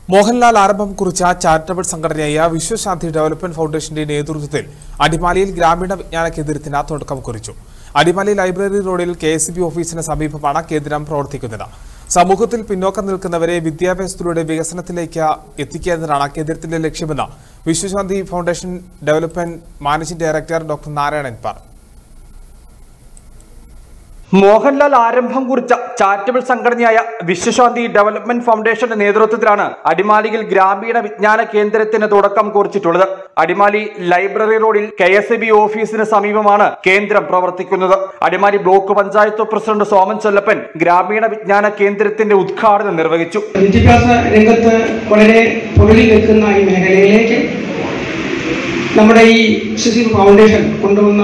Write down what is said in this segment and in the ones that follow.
മോഹൻലാൽ ആരംഭം കുറിച്ച ചാരിറ്റബിൾ സംഘടനയായ വിശ്വശാന്തി ഡെവലപ്മെന്റ് ഫൗണ്ടേഷന്റെ നേതൃത്വത്തിൽ അടിമാലിയിൽ ഗ്രാമീണ വിജ്ഞാന കേന്ദ്രത്തിന് തുടക്കം കുറിച്ചു അടിമാലി ലൈബ്രറി റോഡിൽ കെ എസ് ബി ഓഫീസിന് സമീപമാണ് കേന്ദ്രം പ്രവർത്തിക്കുന്നത് സമൂഹത്തിൽ പിന്നോക്കം നിൽക്കുന്നവരെ വിദ്യാഭ്യാസത്തിലൂടെ വികസനത്തിലേക്ക് എത്തിക്കുക എന്നതാണ് കേന്ദ്രത്തിന്റെ ലക്ഷ്യമെന്ന് Viswasanthi foundation development managing director doctor Narayanan പറഞ്ഞു മോഹൻലാൽ ആരംഭം കുറിച്ച ചാരിറ്റബിൾ സംഘടനയായ വിശ്വശാന്തി ഡെവലപ്മെന്റ് ഫൗണ്ടേഷന്റെ നേതൃത്വത്തിലാണ് അടിമാലിയിൽ ഗ്രാമീണ വിജ്ഞാന കേന്ദ്രത്തിന് തുടക്കം കുറിച്ചിട്ടുള്ളത് അടിമാലി ലൈബ്രറി റോഡിൽ കെ എസ് ബി ഓഫീസിന് സമീപമാണ് കേന്ദ്രം പ്രവർത്തിക്കുന്നത് അടിമാലി ബ്ലോക്ക് പഞ്ചായത്ത് പ്രസിഡന്റ് സോമൻ ചൊല്ലപ്പൻ ഗ്രാമീണ വിജ്ഞാന കേന്ദ്രത്തിന്റെ ഉദ്ഘാടനം നിർവഹിച്ചു വിദ്യാഭ്യാസ രംഗത്ത് വളരെ പുറകിൽ നിൽക്കുന്ന ഈ മേഖലയിലേക്ക് നമ്മുടെ ഈ ശിശു ഫൗണ്ടേഷൻ കൊണ്ടുവന്ന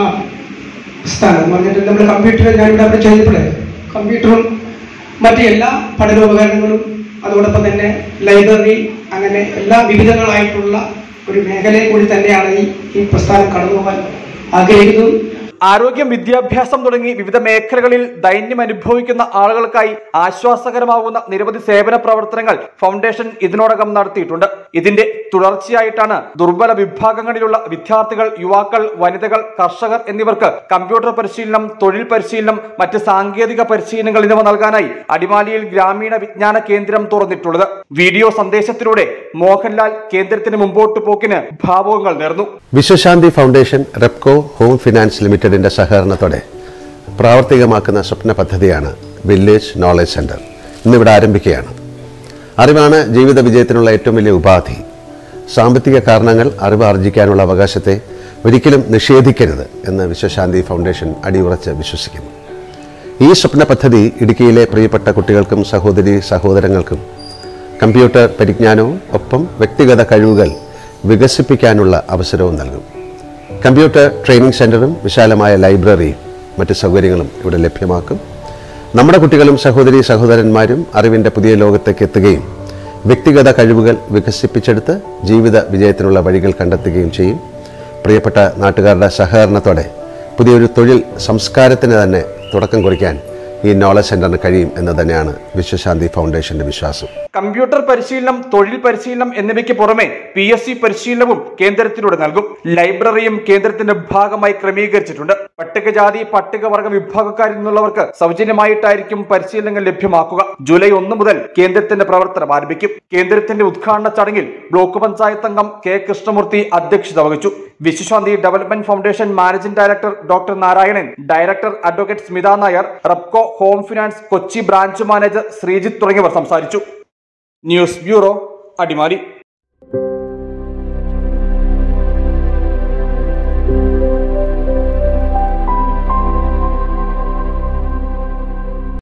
സ്ഥാനം എന്ന് പറഞ്ഞിട്ട് നമ്മുടെ കമ്പ്യൂട്ടർ ഞാനിവിടെ അവിടെ ചെയ്തപ്പോഴേ കമ്പ്യൂട്ടറും മറ്റ് എല്ലാ പഠനോപകരണങ്ങളും അതോടൊപ്പം തന്നെ ലൈബ്രറി അങ്ങനെ എല്ലാ വിവിധങ്ങളായിട്ടുള്ള ഒരു മേഖലയെ കൂടി തന്നെയാണ് ഈ ഈ പ്രസ്ഥാനം കടന്നു പോകാൻ ആഗ്രഹിക്കുന്നത് ആരോഗ്യം വിദ്യാഭ്യാസം തുടങ്ങി വിവിധ മേഖലകളിൽ ദൈന്യം അനുഭവിക്കുന്ന ആളുകൾക്കായി ആശ്വാസകരമാകുന്ന നിരവധി സേവന പ്രവർത്തനങ്ങൾ ഫൗണ്ടേഷൻ ഇതിനോടകം നടത്തിയിട്ടുണ്ട് ഇതിന്റെ തുടർച്ചയായിട്ടാണ് ദുർബല വിഭാഗങ്ങളിലുള്ള വിദ്യാർത്ഥികൾ യുവാക്കൾ വനിതകൾ കർഷകർ എന്നിവർക്ക് കമ്പ്യൂട്ടർ പരിശീലനം തൊഴിൽ പരിശീലനം മറ്റ് സാങ്കേതിക പരിശീലനങ്ങൾ എന്നിവ നൽകാനായി അടിമാലിയിൽ ഗ്രാമീണ വിജ്ഞാന കേന്ദ്രം തുറന്നിട്ടുള്ളത് വീഡിയോ സന്ദേശത്തിലൂടെ മോഹൻലാൽ കേന്ദ്രത്തിന് മുമ്പോട്ട് പോക്കിന് ഭാവുകങ്ങൾ നേർന്നു Viswasanthi foundation Repco Home Finance ലിമിറ്റഡിന്റെ സഹകരണത്തോടെ പ്രാവർത്തികമാക്കുന്ന സ്വപ്ന പദ്ധതിയാണ് വില്ലേജ് നോളജ് സെന്റർ ഇന്നിവിടെ ആരംഭിക്കുകയാണ് അറിവാണ് ജീവിത വിജയത്തിനുള്ള ഏറ്റവും വലിയ ഉപാധി സാമ്പത്തിക കാരണങ്ങൾ അറിവ് ആർജിക്കാനുള്ള അവകാശത്തെ ഒരിക്കലും നിഷേധിക്കരുത് എന്ന് വിശ്വശാന്തി ഫൗണ്ടേഷൻ അടിയുറച്ച് വിശ്വസിക്കുന്നു ഈ സ്വപ്ന പദ്ധതി ഇടുക്കിയിലെ പ്രിയപ്പെട്ട കുട്ടികൾക്കും സഹോദരി സഹോദരങ്ങൾക്കും കമ്പ്യൂട്ടർ പരിജ്ഞാനവും ഒപ്പം വ്യക്തിഗത കഴിവുകൾ വികസിപ്പിക്കാനുള്ള അവസരവും നൽകും കമ്പ്യൂട്ടർ ട്രെയിനിങ് സെൻ്ററും വിശാലമായ ലൈബ്രറിയും മറ്റ് സൗകര്യങ്ങളും ഇവിടെ ലഭ്യമാക്കും നമ്മുടെ കുട്ടികളും സഹോദരി സഹോദരന്മാരും അറിവിൻ്റെ പുതിയ ലോകത്തേക്ക് എത്തുകയും വ്യക്തിഗത കഴിവുകൾ വികസിപ്പിച്ചെടുത്ത് ജീവിത വിജയത്തിനുള്ള വഴികൾ കണ്ടെത്തുകയും ചെയ്യും പ്രിയപ്പെട്ട നാട്ടുകാരുടെ സഹകരണത്തോടെ പുതിയൊരു തൊഴിൽ സംസ്കാരത്തിന് തന്നെ തുടക്കം കുറിക്കാൻ ഈ നോളജ് സെൻ്ററിന് കഴിയും എന്ന് തന്നെയാണ് വിശ്വശാന്തി ഫൗണ്ടേഷൻ്റെ വിശ്വാസം കമ്പ്യൂട്ടർ പരിശീലനം തൊഴിൽ പരിശീലനം എന്നിവയ്ക്ക് പുറമെ പി എസ് സി പരിശീലനവും കേന്ദ്രത്തിലൂടെ നൽകും ലൈബ്രറിയും കേന്ദ്രത്തിന്റെ ഭാഗമായി ക്രമീകരിച്ചിട്ടുണ്ട് പട്ടികജാതി പട്ടികവർഗ വിഭാഗക്കാരിൽ നിന്നുള്ളവർക്ക് സൗജന്യമായിട്ടായിരിക്കും പരിശീലനങ്ങൾ ലഭ്യമാക്കുക ജൂലൈ ഒന്ന് മുതൽ കേന്ദ്രത്തിന്റെ പ്രവർത്തനം ആരംഭിക്കും കേന്ദ്രത്തിന്റെ ഉദ്ഘാടന ചടങ്ങിൽ ബ്ലോക്ക് പഞ്ചായത്ത് അംഗം കെ കൃഷ്ണമൂർത്തി അധ്യക്ഷത വഹിച്ചു Viswasanthi development foundation managing director doctor Narayanan director advocate Smitha Nair Repco Home Finance Kochi branch manager Sreejith തുടങ്ങിയവർ സംസാരിച്ചു ന്യൂസ് ബ്യൂറോ അടിമാലി